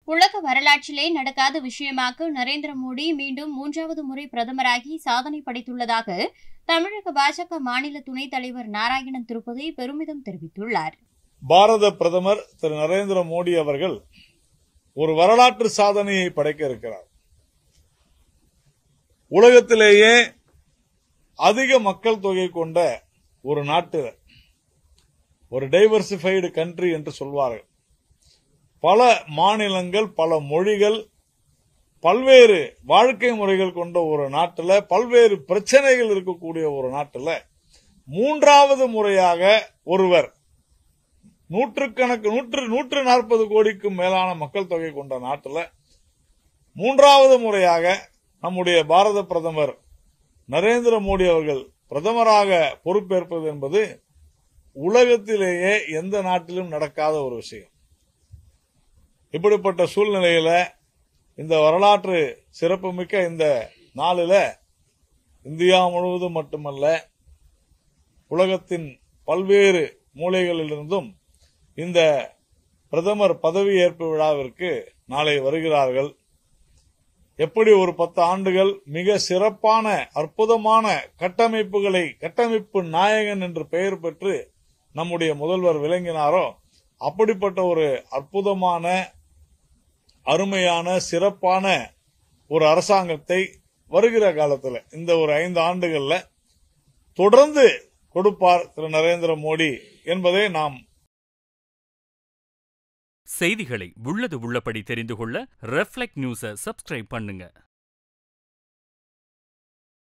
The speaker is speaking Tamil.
உலக வரலாற்றிலே நடக்காத விஷயமாக நரேந்திர மோடி மீண்டும் மூன்றாவது முறை பிரதமராகி சாதனை படைத்துள்ளதாக தமிழக பாஜக மாநில துணைத் தலைவர் நாராயணன் திருப்பதி பெருமிதம் தெரிவித்துள்ளார் பாரத பிரதமர் திரு நரேந்திர மோடி அவர்கள் ஒரு வரலாற்று சாதனையை படைக்க இருக்கிறார் உலகத்திலேயே அதிக மக்கள் தொகை கொண்ட ஒரு நாட்டு ஒரு டைவர்சிஃபைடு கண்ட்ரி என்று சொல்வார்கள் பல மாநிலங்கள் பல மொழிகள் பல்வேறு வாழ்க்கை முறைகள் கொண்ட ஒரு நாட்டில் பல்வேறு பிரச்சனைகள் இருக்கக்கூடிய ஒரு நாட்டில் மூன்றாவது முறையாக ஒருவர் நூற்றுக்கணக்கு நூற்று நூற்று நாற்பது கோடிக்கும் மேலான மக்கள் தொகை கொண்ட நாட்டில் மூன்றாவது முறையாக நம்முடைய பாரத பிரதமர் நரேந்திர மோடி அவர்கள் பிரதமராக பொறுப்பேற்பது என்பது உலகத்திலேயே எந்த நாட்டிலும் நடக்காத ஒரு விஷயம் இப்படிப்பட்ட சூழ்நிலையில இந்த வரலாற்று சிறப்புமிக்க இந்த நாளில் இந்தியா முழுவதும் மட்டுமல்ல உலகத்தின் பல்வேறு மூலைகளிலிருந்தும் இந்த பிரதமர் பதவியேற்பு விழாவிற்கு நாளை வருகிறார்கள் எப்படி ஒரு பத்து ஆண்டுகள் மிக சிறப்பான அற்புதமான கட்டமைப்புகளை கட்டமைப்பு நாயகன் என்று பெயர் பெற்று நம்முடைய முதல்வர் விளங்கினாரோ அப்படிப்பட்ட ஒரு அற்புதமான அருமையான சிறப்பான ஒரு அரசாங்கத்தை வருகிற காலத்தில் இந்த ஒரு ஐந்து ஆண்டுகள்ல தொடர்ந்து கொடுப்பார் திரு நரேந்திர மோடி என்பதை நாம் செய்திகளை உள்ளது உள்ளபடி தெரிந்து கொள்ள ரெஃப்ளெக்ட் நியூஸை சப்ஸ்கிரைப் பண்ணுங்க